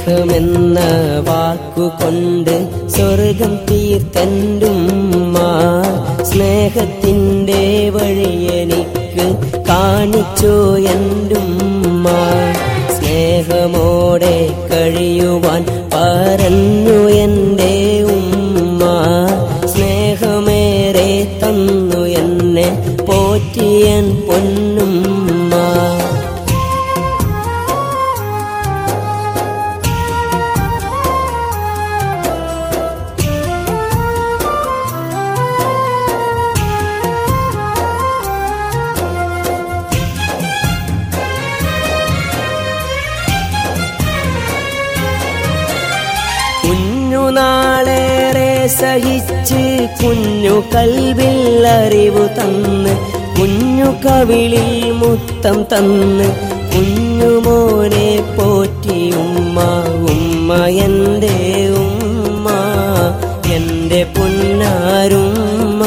സ്നേഹമെന്ന വാക്കുകൊണ്ട് സ്വർഗം തീർത്തെന്റുമ്മ സ്നേഹത്തിൻ്റെ വഴി എനിക്ക് കാണിച്ചു എന്റുമ്മ സ്നേഹമോടെ കഴിയുവാൻ പറഞ്ഞു എൻ്റെ ഉമ്മ സ്നേഹമേറെ തന്നു എന്നെ പോറ്റിയൻ പൊന്നുമ്മ കുഞ്ഞുനാളേറെ സഹിച്ച് കുഞ്ഞു കൽവിൽ അറിവു തന്ന് കുഞ്ഞു കവിളിൽ മുത്തം തന്ന് കുഞ്ഞുമോനെ പോറ്റി ഉമ്മ ഉമ്മ എൻ്റെ ഉമ്മ എൻ്റെ പുന്നാരുമ്മ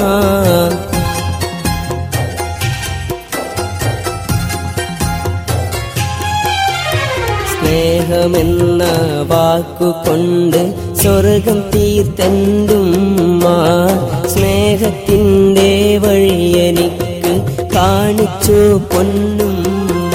സ്നേഹമെന്ന വാക്കുകൊണ്ട് സ്വർഗം തീർത്തെന്തുമ്മ സ്നേഹത്തിൻ്റെ വഴി എനിക്ക് കാണിച്ചു പൊന്നുമ്മ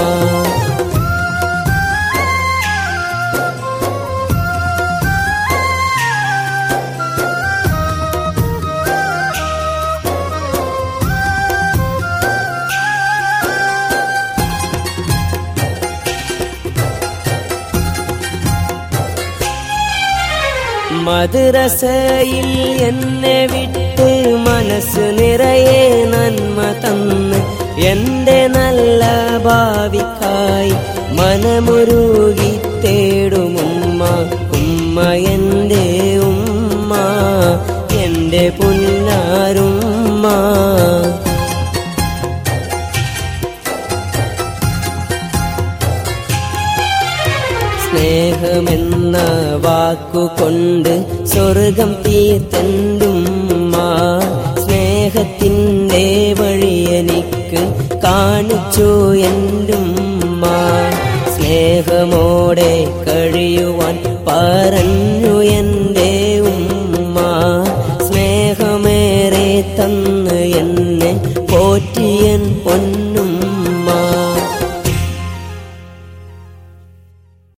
മദ്രസയിൽ എന്നെ വിട്ട് മനസ്സ് നിറയെ നന്മ തന്ന് എന്റെ നല്ല ഭാവിക്കായി മനമുരുകി തേടുമുമ്മ ഉമ്മ എൻ്റെ ഉമ്മ എൻ്റെ പുന്നാരുമ്മ സ്നേഹമെന്ന വാക്കുകൊണ്ട് സ്വർഗം തീർത്തെന്തുമ്മ സ്നേഹത്തിൻ്റെ വഴി എനിക്ക് കാണിച്ചു എന്റുമ്മ സ്നേഹമോടെ കഴിയുവാൻ പറഞ്ഞു എൻ്റെ ഉമ്മ സ്നേഹമേറെ തന്ന് എന്നെ പോറ്റിയൻ പൊന്നു